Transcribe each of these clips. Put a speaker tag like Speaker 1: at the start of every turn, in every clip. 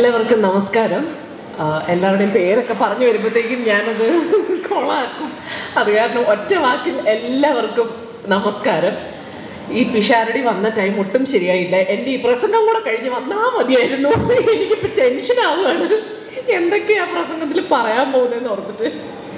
Speaker 1: എല്ലാവർക്കും നമസ്കാരം ആ, എല്ലാവരുടെയും പേരൊക്കെ പറഞ്ഞു വരുമ്പോഴത്തേക്കും ഞാനത് കൊളാക്കും അത് കാരണം ഒറ്റ വാക്കിൽ എല്ലാവർക്കും നമസ്കാരം ഈ പിഷാരടി വന്ന ടൈം ഒട്ടും ശരിയായില്ല എൻ്റെ ഈ പ്രസംഗം കൂടെ കഴിഞ്ഞ് വന്നാൽ മതിയായിരുന്നു എനിക്കിപ്പോൾ ടെൻഷൻ ആവുകയാണ് എന്തൊക്കെയാ പ്രസംഗത്തിൽ പറയാൻ പോകുന്നതെന്ന് ഓർത്തിട്ട്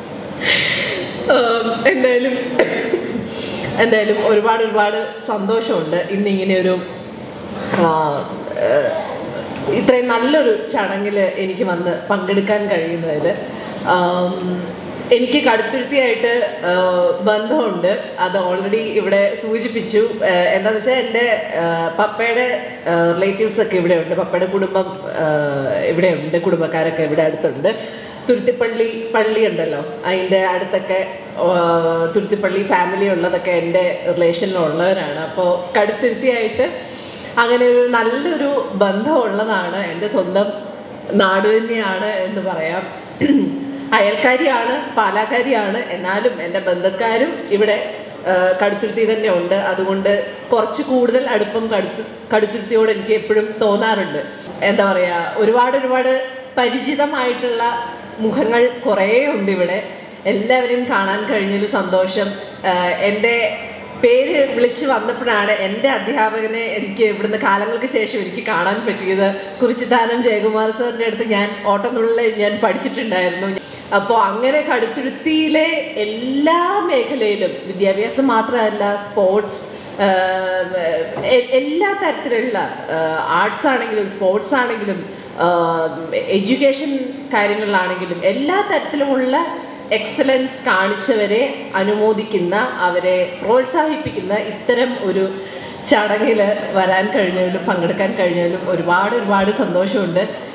Speaker 1: ആം, എന്തായാലും എന്തായാലും ഒരുപാട് ഒരുപാട് സന്തോഷമുണ്ട് ഇന്നിങ്ങനെ ഒരു ആ, ഏഹ്, ഇത്രയും നല്ലൊരു ചടങ്ങിൽ എനിക്ക് വന്ന് പങ്കെടുക്കാൻ കഴിയുന്നതിൽ ആം, എനിക്ക് കടുത്തിരുത്തിയായിട്ട് ആഹ്, ബന്ധമുണ്ട് അത് ഓൾറെഡി ഇവിടെ സൂചിപ്പിച്ചു ആഹ്, എന്താണെന്ന് വെച്ചാൽ എൻ്റെ ആഹ്, പപ്പയുടെ റിലേറ്റീവ്സ് ഒക്കെ ഇവിടെ ഉണ്ട് പപ്പയുടെ കുടുംബം ആഹ്, ഇവിടെ ഉണ്ട് കുടുംബക്കാരൊക്കെ ഇവിടെ അടുത്തുണ്ട് തുരുത്തിപ്പള്ളി പള്ളി ഉണ്ടല്ലോ അതിൻ്റെ അടുത്തൊക്കെ ആ, തുരുത്തിപ്പള്ളി ഫാമിലി ഉള്ളതൊക്കെ എൻ്റെ റിലേഷനിലുള്ളവരാണ് അപ്പോൾ കടുത്തിരുത്തിയായിട്ട് അങ്ങനെ ഒരു നല്ലൊരു ബന്ധമുള്ളതാണ് എൻ്റെ സ്വന്തം നാട് തന്നെയാണ് എന്ന് പറയാം അയൽക്കാരിയാണ് പാലാക്കാരിയാണ് എന്നാലും എൻ്റെ ബന്ധക്കാരും ഇവിടെ ആ, കടുത്തുരുത്തി തന്നെ ഉണ്ട് അതുകൊണ്ട് കുറച്ച് കൂടുതൽ അടുപ്പം കടുത്തു കടുത്തുരുത്തിയോട് എനിക്ക് എപ്പോഴും തോന്നാറുണ്ട് എന്താ പറയുക ഒരുപാട് ഒരുപാട് പരിചിതമായിട്ടുള്ള മുഖങ്ങൾ കുറേ ഉണ്ട് ഇവിടെ എല്ലാവരെയും കാണാൻ കഴിഞ്ഞൊരു സന്തോഷം ആഹ് എൻ്റെ പേര് വിളിച്ച് വന്നപ്പോഴാണ് എൻ്റെ അധ്യാപകനെ എനിക്ക് ഇവിടുന്ന് കാലങ്ങൾക്ക് ശേഷം എനിക്ക് കാണാൻ പറ്റിയത് കുറിച്ചിത്താനം ജയകുമാർ സാറിൻ്റെ അടുത്ത് ഞാൻ ഓട്ടംതുള്ളിൽ ഞാൻ പഠിച്ചിട്ടുണ്ടായിരുന്നു അപ്പോൾ അങ്ങനെ കടുത്തുരുത്തിയിലെ എല്ലാ മേഖലയിലും വിദ്യാഭ്യാസം മാത്രമല്ല സ്പോർട്സ് എല്ലാ തരത്തിലുള്ള ആർട്സ് ആണെങ്കിലും സ്പോർട്സ് ആണെങ്കിലും എഡ്യൂക്കേഷൻ കാര്യങ്ങളിലാണെങ്കിലും എല്ലാ തരത്തിലുമുള്ള എക്സലൻസ് കാണിച്ചവരെ അനുമോദിക്കുന്ന അവരെ പ്രോത്സാഹിപ്പിക്കുന്ന ഇത്തരം ഒരു ചടങ്ങിൽ വരാൻ കഴിഞ്ഞതിലും പങ്കെടുക്കാൻ കഴിഞ്ഞതിലും ഒരുപാട് ഒരുപാട് സന്തോഷമുണ്ട്